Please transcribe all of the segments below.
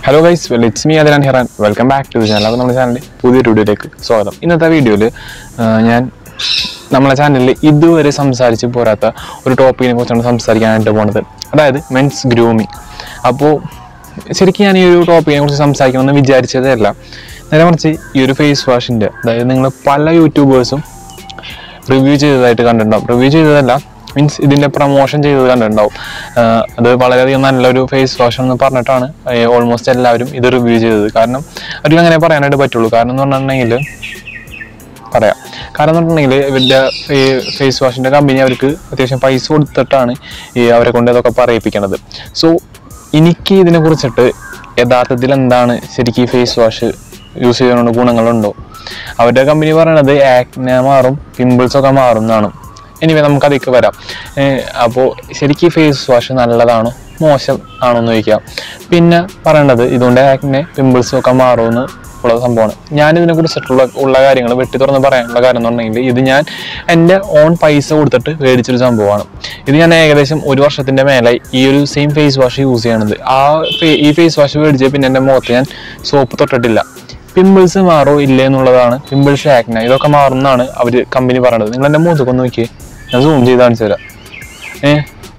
Hello guys well it's me Athiran Hiran welcome back to the channel അപ്പോൾ നമ്മുടെ ചാനലിൽ പുതിയൊരു വീഡിയോയിലേക്ക് സ്വാഗതം ഇന്നത്തെ വീഡിയോയിൽ ഞാൻ നമ്മളെ ചാനലിൽ ഇതുവരെ സംസാരിച്ച് പോരാത്ത ഒരു ടോപ്പിക്കിനെ കുറിച്ചാണ് സംസാരിക്കാനായിട്ട് പോണത് അതായത് മെൻസ് ഗ്രൂമിങ് അപ്പോൾ ശരിക്കും ഞാൻ ഈ ഒരു ടോപ്പിക്കിനെ കുറിച്ച് സംസാരിക്കണമെന്ന് വിചാരിച്ചതല്ല നേരെ മറിച്ച് ഈ ഒരു ഫേസ് വാഷിൻ്റെ അതായത് നിങ്ങൾ പല യൂട്യൂബേഴ്സും റിവ്യൂ ചെയ്തതായിട്ട് കണ്ടിട്ടുണ്ടാവും റിവ്യൂ ചെയ്തതല്ല മീൻസ് ഇതിൻ്റെ പ്രൊമോഷൻ ചെയ്തത് കണ്ടിട്ടുണ്ടാവും ആഹ് അത് വളരെയധികം നല്ലൊരു ഫേസ് വാഷ് എന്ന് പറഞ്ഞിട്ടാണ് ഓൾമോസ്റ്റ് എല്ലാവരും ഇത് റിവ്യൂ ചെയ്തത് കാരണം അവർക്ക് അങ്ങനെ പറയാനായിട്ട് പറ്റുള്ളൂ കാരണം എന്ന് പറഞ്ഞിട്ടുണ്ടെങ്കിൽ പറയാം കാരണം എന്ന് പറഞ്ഞിട്ടുണ്ടെങ്കിൽ ഇവരുടെ ഫേസ് വാഷിൻ്റെ കമ്പനി അവർക്ക് അത്യാവശ്യം പൈസ കൊടുത്തിട്ടാണ് ഈ അവരെ കൊണ്ട് ഇതൊക്കെ പറയിപ്പിക്കണത് സോ എനിക്ക് ഇതിനെ കുറിച്ചിട്ട് യഥാർത്ഥത്തിൽ എന്താണ് ശരിക്കും ഈ ഫേസ് വാഷ് യൂസ് ചെയ്യുന്നതുകൊണ്ട് ഗുണങ്ങളുണ്ടോ അവരുടെ കമ്പനി പറയണത് ആക്നെ മാറും പിമ്പിൾസ് ഒക്കെ മാറും എന്നാണ് എനിവേ നമുക്ക് അതിലേക്ക് വരാം അപ്പോൾ ശരിക്കും ഫേസ് വാഷ് നല്ലതാണോ മോശം ആണോ എന്ന് ചോദിക്കാം പിന്നെ പറയേണ്ടത് ഇതുകൊണ്ട് ആക്നെ പിമ്പിൾസും ഒക്കെ മാറുമെന്ന് ഉള്ള സംഭവമാണ് ഞാൻ ഇതിനെ കുറിച്ചിട്ടുള്ള ഉള്ള കാര്യങ്ങൾ വെട്ടി തുറന്ന് പറയാനുള്ള കാര്യം എന്ന് പറഞ്ഞെങ്കിൽ ഇത് ഞാൻ എൻ്റെ ഓൺ പൈസ കൊടുത്തിട്ട് മേടിച്ചൊരു സംഭവമാണ് ഇത് ഞാൻ ഏകദേശം ഒരു വർഷത്തിൻ്റെ മേലായി ഈ ഒരു സെയിം ഫേസ് വാഷ് യൂസ് ചെയ്യണത് ആ ഫേ- ഈ ഫേസ് വാഷ് മേടിച്ച് പിന്നെ എൻ്റെ മുഖത്ത് ഞാൻ സോപ്പ് തൊട്ടിട്ടില്ല പിമ്പിൾസ് മാറോ ഇല്ലേ എന്നുള്ളതാണ് പിമ്പിൾസ് ആക്ന ഇതൊക്കെ മാറുന്നതാണ് അവർ കമ്പനി പറയണത് നിങ്ങൾ എൻ്റെ മുഖത്തൊക്കെ ഒന്ന് നോക്കിയേ ഞാൻ സൂം ചെയ്ത് കാണിച്ചു തരാം ഏ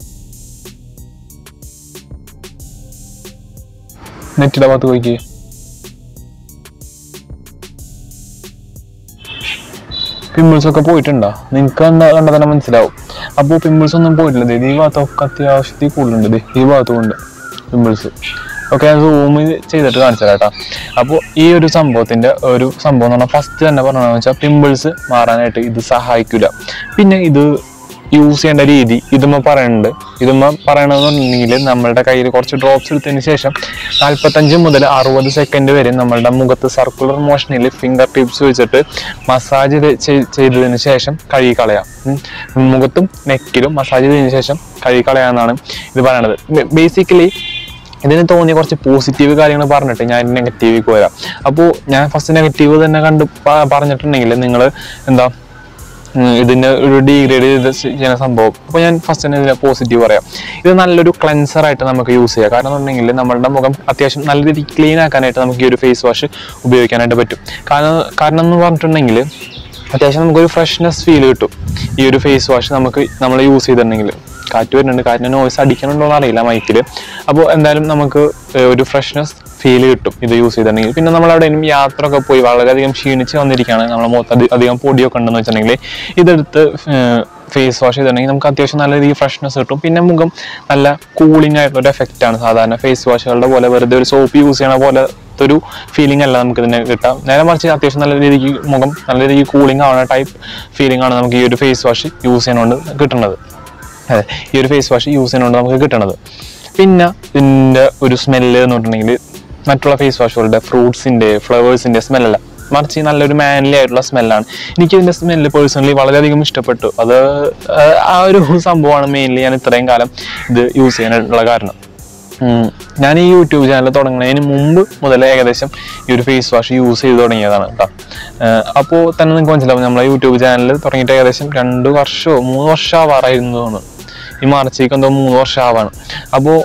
നെറ്റിയുടെ ഭാഗത്ത് നോക്കിയേ പിമ്പിൾസ് ഒക്കെ പോയിട്ടുണ്ടോ നിങ്ങൾക്ക് കണ്ടാ കണ്ടാൽ തന്നെ മനസ്സിലാവും അപ്പോൾ പിമ്പിൾസ് ഒന്നും പോയിട്ടില്ല ദേ ഈ ഭാഗത്തൊക്കെ അത്യാവശ്യത്തിൽ കൂടുതലുണ്ട് ദേ ഈ ഭാഗത്തുമുണ്ട് പിമ്പിൾസ് ഒക്കെ ഞാൻ സൂം ചെയ്തിട്ട് കാണിച്ചു തരാം കേട്ടോ അപ്പോൾ ഈ ഒരു സംഭവത്തിൻ്റെ ഒരു സംഭവം എന്ന് പറഞ്ഞാൽ ഫസ്റ്റ് തന്നെ പറഞ്ഞതെന്ന് വെച്ചാൽ പിമ്പിൾസ് മാറാനായിട്ട് ഇത് സഹായിക്കില്ല പിന്നെ ഇത് യൂസ് ചെയ്യേണ്ട രീതി ഇതുമ്മ പറയുന്നുണ്ട് ഇതുമ്മ പറയണമെന്നുണ്ടെങ്കിൽ നമ്മളുടെ കയ്യിൽ കുറച്ച് ഡ്രോപ്സ് എടുത്തതിന് ശേഷം നാൽപ്പത്തഞ്ച് മുതൽ അറുപത് സെക്കൻഡ് വരെ നമ്മളുടെ മുഖത്ത് സർക്കുലർ മോഷനിൽ ഫിംഗർ ടിപ്സ് വെച്ചിട്ട് മസാജ് ചെയ്തതിന് ശേഷം കഴുകി കളയാം ഉം. മുഖത്തും നെക്കിലും മസാജ് ചെയ്തതിന് ശേഷം കഴുകി കളയാമെന്നാണ് ഇത് പറയണത് ബേസിക്കലി ഇതിന് തോന്നിയ കുറച്ച് പോസിറ്റീവ് കാര്യങ്ങൾ പറഞ്ഞിട്ട് ഞാൻ നെഗറ്റീവിലേക്ക് വരാം അപ്പോൾ ഞാൻ ഫസ്റ്റ് നെഗറ്റീവ് തന്നെ കണ്ട് പ- പറഞ്ഞിട്ടുണ്ടെങ്കിൽ നിങ്ങൾ എന്താ ഉം, ഇതിന്റെ ഒരു ഡീഗ്രേഡ് ചെയ്ത് ചെയ്യുന്ന സംഭവം അപ്പോൾ ഞാൻ ഫസ്റ്റ് തന്നെ ഇതിനെ പോസിറ്റീവ് പറയാം ഇത് നല്ലൊരു ക്ലെൻസർ ആയിട്ട് നമുക്ക് യൂസ് ചെയ്യാം കാരണം എന്നുണ്ടെങ്കിൽ നമ്മളുടെ മുഖം അത്യാവശ്യം നല്ല രീതിയിൽ ക്ലീൻ ആക്കാനായിട്ട് നമുക്ക് ഈ ഒരു ഫേസ് വാഷ് ഉപയോഗിക്കാനായിട്ട് പറ്റും കാരണം കാരണം എന്ന് പറഞ്ഞിട്ടുണ്ടെങ്കിൽ അത്യാവശ്യം നമുക്കൊരു ഫ്രഷ്നെസ് ഫീൽ കിട്ടും ഈ ഒരു ഫേസ് വാഷ് നമുക്ക് നമ്മൾ യൂസ് ചെയ്തിട്ടുണ്ടെങ്കിൽ കാറ്റ് വരുന്നുണ്ട് കാറ്റിന് നോയ്സ് അടിക്കണുണ്ടോ എന്ന് അറിയില്ല മൈക്കിൽ അപ്പോൾ എന്തായാലും നമുക്ക് ഏഹ്, ഒരു ഫ്രഷ്നെസ് ഫീൽ കിട്ടും ഇത് യൂസ് ചെയ്തിട്ടുണ്ടെങ്കിൽ പിന്നെ നമ്മൾ എവിടെയും യാത്ര ഒക്കെ പോയി വളരെയധികം ക്ഷീണിച്ച് വന്നിരിക്കുകയാണ് നമ്മുടെ മുഖത്ത് അധി- അധികം പൊടിയൊക്കെ ഉണ്ടെന്ന് വെച്ചിട്ടുണ്ടെങ്കിൽ ഇതെടുത്ത് ഫേസ് വാഷ് ചെയ്തിട്ടുണ്ടെങ്കിൽ നമുക്ക് അത്യാവശ്യം നല്ല രീതിയിൽ ഫ്രഷ്നെസ് കിട്ടും പിന്നെ മുഖം നല്ല കൂളിംഗ് ആയിട്ടുള്ള ഒരു എഫക്റ്റ് ആണ് സാധാരണ ഫേസ് വാഷുകളുടെ പോലെ വെറുതെ ഒരു സോപ്പ് യൂസ് ചെയ്യണ പോലെ ഒരു ഫീലിംഗ് അല്ല നമുക്ക് ഇതിനെ കിട്ടാം നേരെ മറിച്ച് അത്യാവശ്യം നല്ല രീതിക്ക് മുഖം നല്ല രീതിക്ക് കൂളിംഗ് ആവുന്ന ടൈപ്പ് ഫീലിംഗ് ആണ് നമുക്ക് ഈ ഒരു ഫേസ് വാഷ് യൂസ് ചെയ്യുന്നതുകൊണ്ട് കിട്ടുന്നത് അതെ ഈ ഒരു ഫേസ് വാഷ് യൂസ് ചെയ്യുന്നതുകൊണ്ട് നമുക്ക് കിട്ടണത് പിന്നെ ഇതിൻ്റെ ഒരു സ്മെല്ല് എന്ന് പറഞ്ഞിട്ടുണ്ടെങ്കിൽ മറ്റുള്ള ഫേസ് വാഷുകളുടെ ഫ്രൂട്ട്സിൻ്റെ ഫ്ലവേഴ്സിൻ്റെ സ്മെല്ലല്ല മറിച്ച് നല്ലൊരു മാൻലി ആയിട്ടുള്ള സ്മെല്ലാണ് എനിക്ക് ഇതിൻ്റെ സ്മെല്ല് പേഴ്സണലി വളരെയധികം ഇഷ്ടപ്പെട്ടു അത് ആ, ആ ഒരു സംഭവമാണ് മെയിൻലി ഞാൻ ഇത്രയും കാലം ഇത് യൂസ് ചെയ്യാനുള്ള കാരണം ഉം. ഞാൻ ഈ യൂട്യൂബ് ചാനൽ തുടങ്ങുന്നതിന് മുമ്പ് മുതൽ ഏകദേശം ഈ ഒരു ഫേസ് വാഷ് യൂസ് ചെയ്ത് തുടങ്ങിയതാണ് കേട്ടോ അപ്പോൾ തന്നെ നിങ്ങൾക്ക് മനസ്സിലാവും നമ്മളെ യൂട്യൂബ് ചാനൽ തുടങ്ങിയിട്ട് ഏകദേശം രണ്ട് വർഷമോ മൂന്ന് വർഷം ആവാറായിരുന്നു തോന്നുന്നു ഈ മാർച്ചേക്ക് എന്തോ മൂന്ന് വർഷം ആവാണ് അപ്പോൾ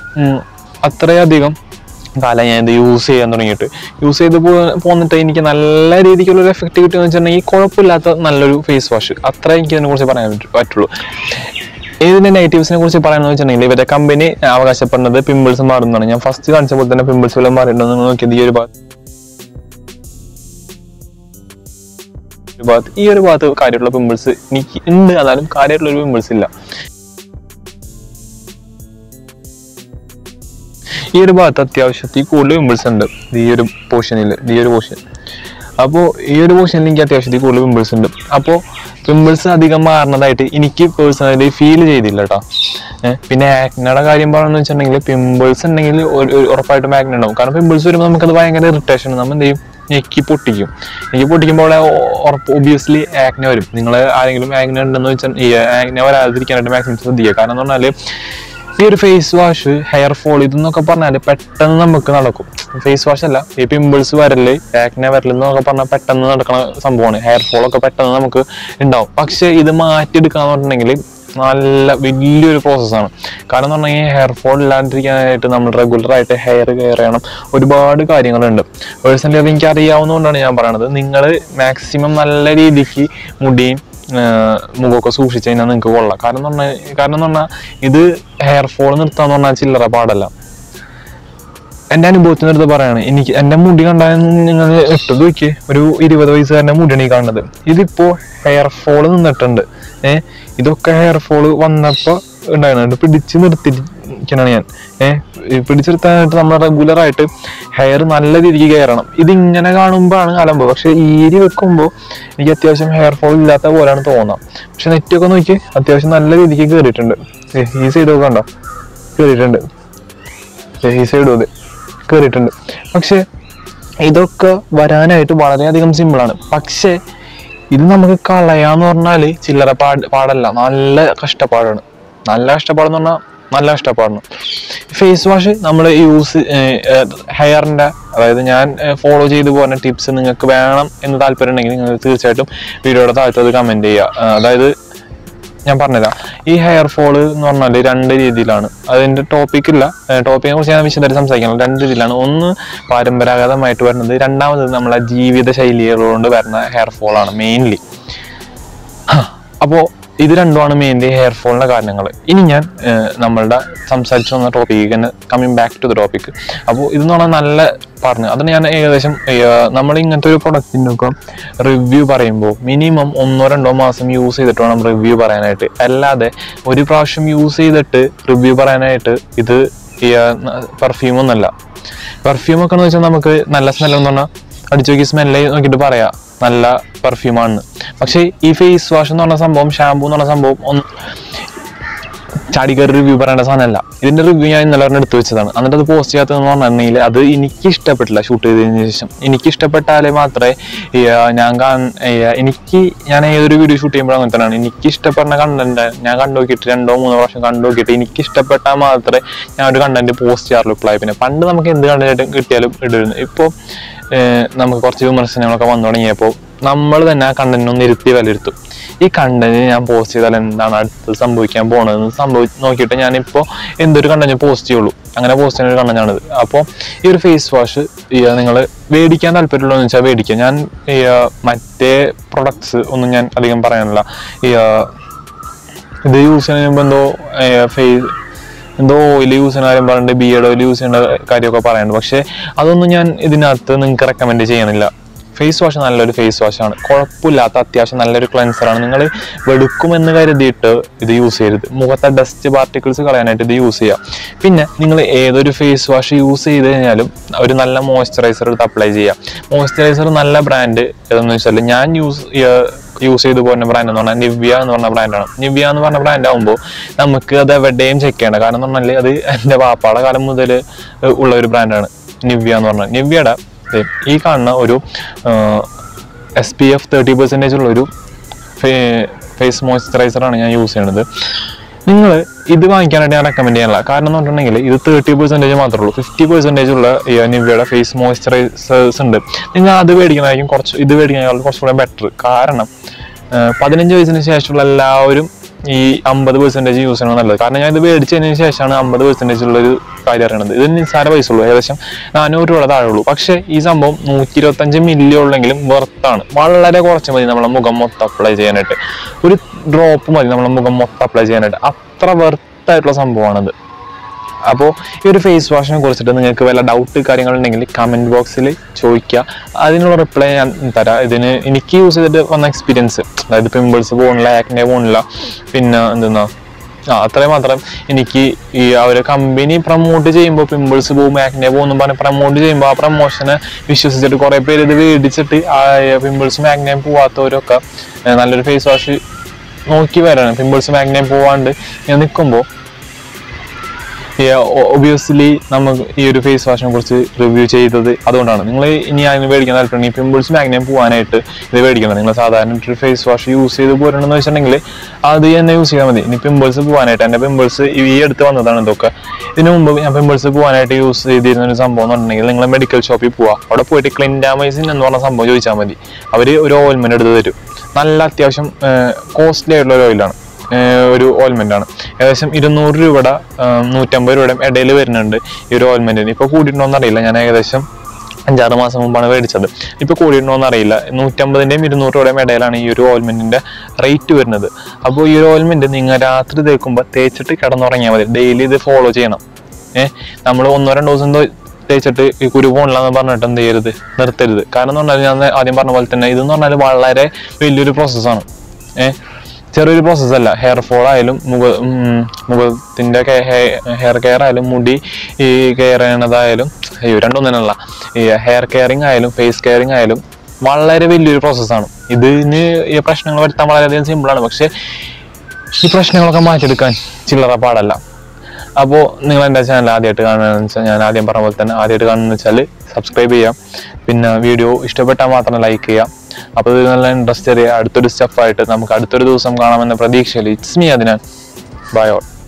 അത്രയധികം കാലം ഞാൻ ഇത് യൂസ് ചെയ്യാൻ തുടങ്ങിയിട്ട് യൂസ് ചെയ്ത് പോ പോന്നിട്ട് എനിക്ക് നല്ല രീതിക്കുള്ള ഒരു എഫക്റ്റ് കിട്ടുമെന്ന് വെച്ചിട്ടുണ്ടെങ്കിൽ കുഴപ്പമില്ലാത്ത നല്ലൊരു ഫേസ് വാഷ് അത്ര എനിക്ക് ഇതിനെ കുറിച്ച് പറയാൻ പറ്റു- പറ്റുള്ളൂ ഇതിന്റെ നെഗറ്റീവ്സിനെ കുറിച്ച് പറയാന്ന് വെച്ചിട്ടുണ്ടെങ്കിൽ ഇവരുടെ കമ്പനി അവകാശപ്പെടുന്നത് പിമ്പിൾസ് മാറുന്നതാണ് ഞാൻ ഫസ്റ്റ് കാണിച്ച പോലെ തന്നെ പിമ്പിൾസ് വല്ലതും മാറിയിട്ടുണ്ടെന്ന് നോക്കിയത് ഈ ഒരു ഭാഗത്ത് ഒരു ഭാഗത്ത് ഈ ഒരു ഭാഗത്ത് കാര്യമായിട്ടുള്ള പിമ്പിൾസ് എനിക്ക് ഉണ്ട് എന്നാലും കാര്യമായിട്ടുള്ള ഒരു പിമ്പിൾസ് ഇല്ല ഈ ഒരു ഭാഗത്ത് അത്യാവശ്യത്തിൽ കൂടുതൽ പിമ്പിൾസ് ഉണ്ട് ഈ ഒരു പോർഷനിൽ ഈ ഒരു പോർഷൻ അപ്പോൾ ഈ ഒരു പോർഷനിൽ എനിക്ക് അത്യാവശ്യത്തിൽ കൂടുതൽ പിമ്പിൾസ് ഉണ്ട് അപ്പോൾ പിമ്പിൾസ് അധികം മാറുന്നതായിട്ട് എനിക്ക് പേഴ്സണലി ഫീൽ ചെയ്തില്ല കേട്ടോ ഏഹ് പിന്നെ ആക്നയുടെ കാര്യം പറയുന്നത് വെച്ചിട്ടുണ്ടെങ്കിൽ പിമ്പിൾസ് ഉണ്ടെങ്കിൽ ഒരു- ഒരു ഉറപ്പായിട്ടും ആക്ന ഉണ്ടാവും കാരണം പിമ്പിൾസ് വരുമ്പോൾ നമുക്കത് ഭയങ്കര ഇറിറ്റേഷൻ നമ്മൾ എന്ത് ചെയ്യും ഞെക്കി പൊട്ടിക്കും ഞെക്കി പൊട്ടിക്കുമ്പോൾ അവിടെ ഉറപ്പ് ഒബിയസ്ലി ആക്ന വരും നിങ്ങൾ ആരെങ്കിലും ആക്ന ഉണ്ടെന്ന് വെച്ചാൽ ഈ ആക്ന വരാതിരിക്കാനായിട്ട് മാക്സിമം ശ്രദ്ധിക്കുക കാരണം എന്ന് പറഞ്ഞാൽ ഈ ഒരു ഫേസ് വാഷ് ഹെയർ ഫോൾ ഇതെന്നൊക്കെ പറഞ്ഞാൽ പെട്ടെന്ന് നമുക്ക് നടക്കും ഫേസ് വാഷ് അല്ല ഈ പിമ്പിൾസ് വരല് ആക്നെ വരല് എന്നൊക്കെ പറഞ്ഞാൽ പെട്ടെന്ന് നടക്കുന്ന സംഭവമാണ് ഹെയർ ഫോൾ ഒക്കെ പെട്ടെന്ന് നമുക്ക് ഉണ്ടാവും പക്ഷെ ഇത് മാറ്റിയെടുക്കാന്ന് പറഞ്ഞിട്ടുണ്ടെങ്കിൽ നല്ല വലിയൊരു പ്രോസസ്സാണ് കാരണം എന്ന് പറഞ്ഞാൽ ഈ ഹെയർ ഫോൾ ഇല്ലാണ്ടിരിക്കാനായിട്ട് നമ്മൾ റെഗുലറായിട്ട് ഹെയർ കെയർ ചെയ്യണം ഒരുപാട് കാര്യങ്ങളുണ്ട് പേഴ്സണലി അത് എനിക്ക് അറിയാവുന്നതുകൊണ്ടാണ് ഞാൻ പറയണത് നിങ്ങൾ മാക്സിമം നല്ല രീതിക്ക് മുടിയും ആഹ് മുഖമൊക്കെ സൂക്ഷിച്ച് കഴിഞ്ഞാൽ നിങ്ങൾക്ക് കൊള്ളാം കാരണം എന്ന് പറഞ്ഞാൽ കാരണം എന്ന് പറഞ്ഞാൽ ഇത് ഹെയർ ഫോൾ നിർത്താന്ന് പറഞ്ഞാൽ ചില്ലറ പാടല്ല എൻ്റെ അനുഭവത്തിൽ നിന്ന് എടുത്ത് പറയാണ് എനിക്ക് എൻ്റെ മുടി കണ്ടാൽ നിങ്ങൾ ഇട്ടത് നോക്കി ഒരു ഇരുപത് വയസ്സുകാരൻ്റെ മുടിയാണ് ഈ കാണുന്നത് ഇതിപ്പോ ഹെയർ ഫോൾ നിന്നിട്ടുണ്ട് ഏഹ് ഇതൊക്കെ ഹെയർ ഫോൾ വന്നപ്പോൾ ഉണ്ടായിരുന്നു പിടിച്ച് നിർത്തിയിരിക്കണാണ് ഞാൻ ഏഹ് പിടിച്ചെടുത്താനായിട്ട് നമ്മൾ റെഗുലർ ആയിട്ട് ഹെയർ നല്ല രീതിക്ക് കയറണം ഇതിങ്ങനെ കാണുമ്പോഴാണ് അലമ്പ് പക്ഷെ ഈരി വെക്കുമ്പോൾ എനിക്ക് അത്യാവശ്യം ഹെയർ ഫോൾ ഇല്ലാത്ത പോലെയാണ് തോന്നാം പക്ഷെ നെറ്റൊക്കെ നോക്കി അത്യാവശ്യം നല്ല രീതിക്ക് കയറിയിട്ടുണ്ട് ഏ, ഈ സൈഡ് ഒക്കെ കണ്ടോ കയറിയിട്ടുണ്ട് ഏ, ഈ സൈഡും അതെ കയറിയിട്ടുണ്ട് പക്ഷെ ഇതൊക്കെ വരാനായിട്ട് വളരെയധികം സിമ്പിളാണ് പക്ഷേ ഇത് നമുക്ക് കളയാന്ന് പറഞ്ഞാൽ ചില്ലറ പാട് പാടല്ല നല്ല കഷ്ടപ്പാടാണ് നല്ല കഷ്ടപ്പാടെന്ന് പറഞ്ഞാൽ നല്ല കഷ്ടപ്പാടാണ് ഫേസ് വാഷ് നമ്മൾ യൂസ് ഹെയറിൻ്റെ അതായത് ഞാൻ ഫോളോ ചെയ്തു പോകുന്ന ടിപ്സ് നിങ്ങൾക്ക് വേണം എന്ന് താല്പര്യം ഉണ്ടെങ്കിൽ നിങ്ങൾ തീർച്ചയായിട്ടും വീഡിയോയുടെ താഴത്ത് അത് കമൻറ്റ് ചെയ്യുക ആ, അതായത് ഞാൻ പറഞ്ഞുതരാം ഈ ഹെയർ ഫോള് എന്ന് പറഞ്ഞാൽ രണ്ട് രീതിയിലാണ് അതിന്റെ ടോപ്പിക് ഇല്ല ടോപ്പിക്കിനെ കുറിച്ച് ഞാൻ വിശദമായിട്ട് സംസാരിക്കണം രണ്ട് രീതിയിലാണ് ഒന്ന് പരമ്പരാഗതമായിട്ട് വരുന്നത് രണ്ടാമത് നമ്മളെ ജീവിത ശൈലികൾ വരുന്ന ഹെയർ ഫോളാണ് മെയിൻലി അപ്പോൾ ഇത് രണ്ടുമാണ് മെയിൻലി ഹെയർ ഫോളിന്റെ കാരണങ്ങൾ ഇനി ഞാൻ ഏഹ്, നമ്മളുടെ സംസാരിച്ചു വന്ന ടോപ്പിക്ക് തന്നെ coming back to the topic അപ്പോൾ ഇതെന്ന് പറഞ്ഞാൽ നല്ല പറഞ്ഞു അതിന് ഞാൻ ഏകദേശം ഏഹ്, നമ്മൾ ഇങ്ങനത്തെ ഒരു പ്രൊഡക്റ്റിനൊക്കെ റിവ്യൂ പറയുമ്പോൾ മിനിമം ഒന്നോ രണ്ടോ മാസം യൂസ് ചെയ്തിട്ട് വേണം റിവ്യൂ പറയാനായിട്ട് അല്ലാതെ ഒരു പ്രാവശ്യം യൂസ് ചെയ്തിട്ട് റിവ്യൂ പറയാനായിട്ട് ഇത് പെർഫ്യൂം ഒന്നല്ല പെർഫ്യൂം ഒക്കെ എന്ന് വെച്ചാൽ നമുക്ക് നല്ല സ്മെൽ എന്ന് പറഞ്ഞാൽ അടിച്ചു നോക്കി സ്മെല്ല് നോക്കിയിട്ട് പറയാം നല്ല പെർഫ്യൂമാണ് പക്ഷേ ഈ ഫേസ് വാഷ് എന്ന് പറഞ്ഞ സംഭവം ഷാമ്പൂ എന്ന് പറഞ്ഞ സംഭവം ഒന്ന് ചാടിക്കറി റിവ്യൂ പറയേണ്ട സാധനമല്ല ഇതിന്റെ റിവ്യൂ ഞാൻ ഇന്നലെ ഒരെണ്ണം എടുത്തു വെച്ചതാണ് എന്നിട്ട് അത് പോസ്റ്റ് ചെയ്യാത്തതെന്ന് പറഞ്ഞിട്ടുണ്ടെങ്കിൽ അത് എനിക്ക് ഇഷ്ടപ്പെട്ടില്ല ഷൂട്ട് ചെയ്തതിന് ശേഷം എനിക്ക് ഇഷ്ടപ്പെട്ടാലേ മാത്രമേ ഈ, ആ, ഞാൻ കാൺ- ഈ, ആ, എനിക്ക് ഞാൻ ഏതൊരു വീഡിയോ ഷൂട്ട് ചെയ്യുമ്പോഴും അങ്ങനെ തന്നെയാണ് എനിക്ക് ഇഷ്ടപ്പെടുന്ന കണ്ടന്റ് ഞാൻ കണ്ടു നോക്കിയിട്ട് രണ്ടോ മൂന്നോ പ്രാവശ്യം കണ്ടു നോക്കിയിട്ട് എനിക്ക് ഇഷ്ടപ്പെട്ടാൽ മാത്രമേ ഞാൻ ഒരു കണ്ടന്റ് പോസ്റ്റ് ചെയ്യാറുള്ളൂ ഇപ്പോൾ പിന്നെ പണ്ട് നമുക്ക് എന്ത് കണ്ടന്റ് കിട്ടിയാലും ഇടുന്നു ഇപ്പോൾ നമുക്ക് കുറച്ച് വിമർശനങ്ങളൊക്കെ വന്നു തുടങ്ങിയപ്പോൾ നമ്മൾ തന്നെ ആ കണ്ടന്റ് ഒന്ന് ഇരുത്തി വിലയിരുത്തും ഈ കണ്ടന്റ് ഞാൻ പോസ്റ്റ് ചെയ്താൽ എന്താണ് അടുത്ത് സംഭവിക്കാൻ പോണതെന്ന് സംഭവി നോക്കിയിട്ട് ഞാനിപ്പോൾ എന്തൊരു കണ്ടന്റ് പോസ്റ്റ് ചെയ്യുള്ളൂ അങ്ങനെ പോസ്റ്റ് ചെയ്യുന്ന ഒരു കണ്ടന്റാണിത് അപ്പോൾ ഈ ഒരു ഫേസ് വാഷ് നിങ്ങൾ മേടിക്കാൻ താല്പര്യമുള്ളതെന്ന് വെച്ചാൽ മേടിക്കുക ഞാൻ ഈ, ആ, മറ്റേ പ്രൊഡക്ട്സ് ഒന്നും ഞാൻ അധികം പറയാനില്ല ഈ ആ, ഇത് യൂസ് ചെയ്യുമ്പോൾ എന്തോ ഫേസ് എന്തോ ഓയിൽ യൂസ് ചെയ്യുന്ന കാര്യം പറഞ്ഞിട്ട് ബിയർഡ് ഓയിൽ യൂസ് ചെയ്യുന്ന കാര്യമൊക്കെ പറയുന്നുണ്ട് പക്ഷേ അതൊന്നും ഞാൻ ഇതിനകത്ത് നിങ്ങൾക്ക് റെക്കമെൻഡ് ചെയ്യണില്ല ഫേസ് വാഷ് നല്ലൊരു ഫേസ് വാഷാണ് കുഴപ്പമില്ലാത്ത അത്യാവശ്യം നല്ലൊരു ക്ലെൻസറാണ് നിങ്ങൾ വെളുക്കുമെന്ന് കരുതിയിട്ട് ഇത് യൂസ് ചെയ്യരുത് മുഖത്തെ ഡസ്റ്റ് പാർട്ടിക്കിൾസ് കളയാനായിട്ട് ഇത് യൂസ് ചെയ്യുക പിന്നെ നിങ്ങൾ ഏതൊരു ഫേസ് വാഷ് യൂസ് ചെയ്ത് കഴിഞ്ഞാലും ഒരു നല്ല മോയ്സ്ചറൈസർ എടുത്ത് അപ്ലൈ ചെയ്യുക മോയ്സ്ചറൈസർ നല്ല ബ്രാൻഡ് ഏതെന്ന് വെച്ചാൽ ഞാൻ യൂസ് യൂസ് ചെയ്ത് പോകുന്ന ബ്രാൻഡ് എന്ന് പറഞ്ഞാൽ നിവ്യ എന്ന് പറഞ്ഞ ബ്രാൻഡാണ് നിവ്യ എന്ന് പറഞ്ഞ ബ്രാൻഡ് ആകുമ്പോൾ നമുക്ക് അത് എവിടെയും ചെക്ക് ചെയ്യണ്ട കാരണം എന്ന് പറഞ്ഞാൽ അത് എൻ്റെ വാപ്പാടെ കാലം മുതൽ ഉള്ള ഒരു ബ്രാൻഡാണ് നിവ്യ എന്ന് പറഞ്ഞാൽ നിവ്യയുടെ ദേ ഈ കാണുന്ന ഒരു S P F thirty percentage ഉള്ള ഒരു ഫേസ് മോയ്സ്ചറൈസറാണ് ഞാൻ യൂസ് ചെയ്യണത് നിങ്ങൾ ഇത് വാങ്ങിക്കാനായിട്ട് ഞാൻ റെക്കമെൻഡ് ചെയ്യാനില്ല കാരണം എന്ന് പറഞ്ഞിട്ടുണ്ടെങ്കിൽ ഇത് തേർട്ടി പെർസെൻറ്റേജ് മാത്രമേ ഉള്ളൂ ഫിഫ്റ്റി പെർസെൻറ്റേജ് ഉള്ള ഈ നിവ്യയുടെ ഫേസ് മോയ്സ്ചറൈസേഴ്സ് ഉണ്ട് നിങ്ങൾ അത് മേടിക്കുന്നതായിരിക്കും കുറച്ച് ഇത് മേടിക്കുന്നതിനേക്കാൾ കുറച്ചുകൂടെ ബെറ്റർ കാരണം ആ, പതിനഞ്ച് വയസ്സിന് ശേഷമുള്ള എല്ലാവരും ഈ അമ്പത് പെർസെൻറ്റേജ് യൂസ് ചെയ്യണം നല്ലത് കാരണം ഞാൻ ഇത് മേടിച്ചതിന് ശേഷമാണ് അമ്പത് പെർസെൻറ്റേജ് ഉള്ള ഒരു കാര്യം അറിയണത് ഇത് നിസ്സാര പൈസ ഉള്ളൂ ഏകദേശം നാനൂറ് രൂപയുടെ താഴെ ഉള്ളൂ പക്ഷേ ഈ സംഭവം നൂറ്റി ഇരുപത്തഞ്ച് മില്ലി ഉള്ളെങ്കിലും വെർത്താണ് വളരെ കുറച്ച് മതി നമ്മളെ മുഖം മൊത്തം അപ്ലൈ ചെയ്യാനായിട്ട് ഒരു ഡ്രോപ്പ് മതി നമ്മളെ മുഖം മൊത്തം അപ്ലൈ ചെയ്യാനായിട്ട് അത്ര വെർത്തായിട്ടുള്ള സംഭവമാണത് അപ്പോൾ ഈ ഒരു ഫേസ് വാഷിനെ കുറിച്ചിട്ട് നിങ്ങൾക്ക് വല്ല ഡൗട്ട് കാര്യങ്ങളുണ്ടെങ്കിൽ കമൻറ്റ് ബോക്സിൽ ചോദിക്കുക അതിനുള്ള റിപ്ലൈ ഞാൻ തരാം ഇതിന് എനിക്ക് യൂസ് ചെയ്തിട്ട് വന്ന എക്സ്പീരിയൻസ് അതായത് പിമ്പിൾസ് പോകുന്നില്ല ആക്നെ പോകുന്നില്ല പിന്നെ എന്തെന്നാ ആ അത്രയും മാത്രം എനിക്ക് ഈ ആ ഒരു കമ്പനി പ്രൊമോട്ട് ചെയ്യുമ്പോൾ പിമ്പിൾസ് പോകും ആക്നെ പോകുന്നു പറഞ്ഞ് പ്രൊമോട്ട് ചെയ്യുമ്പോൾ ആ പ്രൊമോഷനെ വിശ്വസിച്ചിട്ട് കുറേ പേര് ഇത് മേടിച്ചിട്ട് ആ പിമ്പിൾസും ആക്നെയും പോവാത്തവരൊക്കെ ഏർ നല്ലൊരു ഫേസ് വാഷ് നോക്കി വരാണ് പിമ്പിൾസും ആക്നെയും പോവാണ്ട് ഞാൻ നിൽക്കുമ്പോൾ ഒബിയസ്ലി നമുക്ക് ഈ ഒരു ഫേസ് വാഷിനെ കുറിച്ച് റിവ്യൂ ചെയ്തത് അതുകൊണ്ടാണ് നിങ്ങൾ ഇനി അതിന് മേടിക്കാൻ താല്പര്യം ഈ പിമ്പിൾസ് മാഗ്നം പോകാനായിട്ട് ഇത് മേടിക്കണം നിങ്ങൾ സാധാരണ ഒരു ഫേസ് വാഷ് യൂസ് ചെയ്ത് പോരണമെന്ന് വെച്ചിട്ടുണ്ടെങ്കിൽ അത് തന്നെ യൂസ് ചെയ്താൽ മതി ഇനി പിമ്പിൾസ് പോകാനായിട്ട് എൻ്റെ പിമ്പിൾസ് ഈ അടുത്ത് വന്നതാണ് ഇതൊക്കെ ഇതിനു മുമ്പ് ഞാൻ പിമ്പിൾസ് പോകാനായിട്ട് യൂസ് ചെയ്തിരുന്ന ഒരു സംഭവം എന്ന് പറഞ്ഞിട്ടുണ്ടെങ്കിൽ നിങ്ങൾ മെഡിക്കൽ ഷോപ്പിൽ പോവുക അവിടെ പോയിട്ട് ക്ലിൻഡാമൈസിൻ എന്ന് പറഞ്ഞ സംഭവം ചോദിച്ചാൽ മതി അവർ ഒരു ഓയിൽമെന്റ് എടുത്ത് തരും നല്ല അത്യാവശ്യം കോസ്റ്റ്ലി ആയിട്ടുള്ള ഒരു ഓയിലാണ് ഏഹ് ഒരു ഓയിൽമെന്റ് ആണ് ഏകദേശം ഇരുന്നൂറ് രൂപയുടെ ആഹ് നൂറ്റമ്പത് രൂപയുടെ ഇടയിൽ വരുന്നുണ്ട് ഈ ഒരു ഓയിൽമെന്റിന് ഇപ്പോൾ കൂടിയിട്ടുണ്ടോന്ന് അറിയില്ല ഞാൻ ഏകദേശം അഞ്ചാറ് മാസം മുമ്പാണ് മേടിച്ചത് ഇപ്പോൾ കൂടിയിട്ടുണ്ടോന്ന് അറിയില്ല നൂറ്റമ്പതിൻ്റെയും ഇരുന്നൂറ് രൂപയുടെയും ഇടയിലാണ് ഈ ഒരു ഓയിൽമെന്റിന്റെ റേറ്റ് വരുന്നത് അപ്പോൾ ഈ ഒരു ഓയിൽമെന്റ് നിങ്ങൾ രാത്രി തേക്കുമ്പോൾ തേച്ചിട്ട് കിടന്നുറങ്ങിയാൽ മതി ഡെയിലി ഇത് ഫോളോ ചെയ്യണം ഏഹ് നമ്മൾ ഒന്നോ രണ്ടോ ദിവസം തോ- തേച്ചിട്ട് ഈ കുരു പോണില്ലാന്ന് പറഞ്ഞിട്ട് എന്ത് ചെയ്യരുത് നിർത്തരുത് കാരണം എന്ന് പറഞ്ഞാൽ ഞാൻ ആദ്യം പറഞ്ഞ പോലെ തന്നെ ഇതെന്ന് പറഞ്ഞാൽ വളരെ വലിയൊരു പ്രോസസ്സാണ് ഏഹ് ചെറിയൊരു പ്രോസസ്സ് അല്ല ഹെയർ ഫോൾ ആയാലും മുഖ ഉം, മുഖത്തിന്റെ ഹെയർ കെയർ ആയാലും മുടി ഈ കെയർ ചെയ്യണതായാലും അയ്യോ രണ്ടും തന്നെയല്ല ഈ ഹെയർ കെയറിങ് ആയാലും ഫേസ് കെയറിങ് ആയാലും വളരെ വലിയൊരു പ്രോസസ്സാണ് ഇതിന് ഈ പ്രശ്നങ്ങൾ വരുത്താൻ വളരെയധികം സിമ്പിളാണ് പക്ഷെ ഈ പ്രശ്നങ്ങളൊക്കെ മാറ്റിയെടുക്കാൻ ചില്ലറ പാടല്ല അപ്പോൾ നിങ്ങൾ എൻ്റെ ചാനൽ ആദ്യമായിട്ട് കാണുകയെന്ന് വെച്ചാൽ ഞാൻ ആദ്യം പറഞ്ഞ പോലെ തന്നെ ആദ്യമായിട്ട് കാണുന്നത് വെച്ചാൽ സബ്സ്ക്രൈബ് ചെയ്യാം പിന്നെ വീഡിയോ ഇഷ്ടപ്പെട്ടാൽ മാത്രം ലൈക്ക് ചെയ്യാം അപ്പോൾ ഇത് നല്ല ഇൻട്രസ്റ്റ് ചെറിയ അടുത്തൊരു സ്റ്റെപ്പായിട്ട് നമുക്ക് അടുത്തൊരു ദിവസം കാണാമെന്ന പ്രതീക്ഷയിൽ ഇറ്റ്സ് മീ അതിനാൽ ബൈ ഓൾ